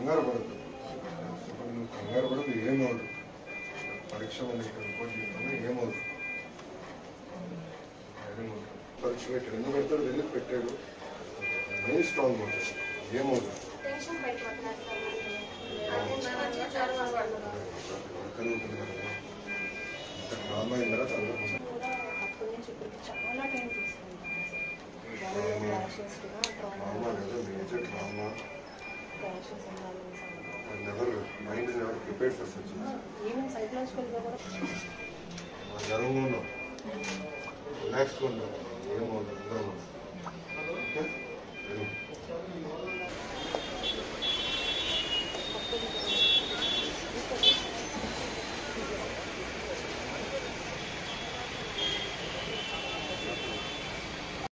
కంగారు పడద్దు ఇప్పుడు నువ్వు కంగారు పడదు ఏమవుదు పరీక్ష మనకి రిపోర్ట్ తీసుకున్నా ఏమవుదు ఏమవుదు పరీక్ష పెట్టాడు ఎందుకు పెడతాడు ఎందుకు పెట్టాడు మెయిన్ స్ట్రాంగ్ ఉంటుంది ఏమవుదు టెన్షన్ భయపడుతున్నారు సార్ వచ్చి జ్వరం వస్తుంది కలుగుతుంది కదా ఇంత డ్రామా అయిన తర్వాత చదువుకుంటాం కూడా అప్పటి నుంచి ఇప్పటికి చాలా టైం తీసుకుంటాను సార్ క్లాషెస్ కూడా డ్రామా కదా మేజర్ డ్రామా క్లాషెస్ ఉండాలి never mind is never prepared for such even సైకలాజికల్గా కూడా జ్వరంగా ఉన్నాం రిలాక్స్గా ఉన్నాం ఏమవుతుంది అందరం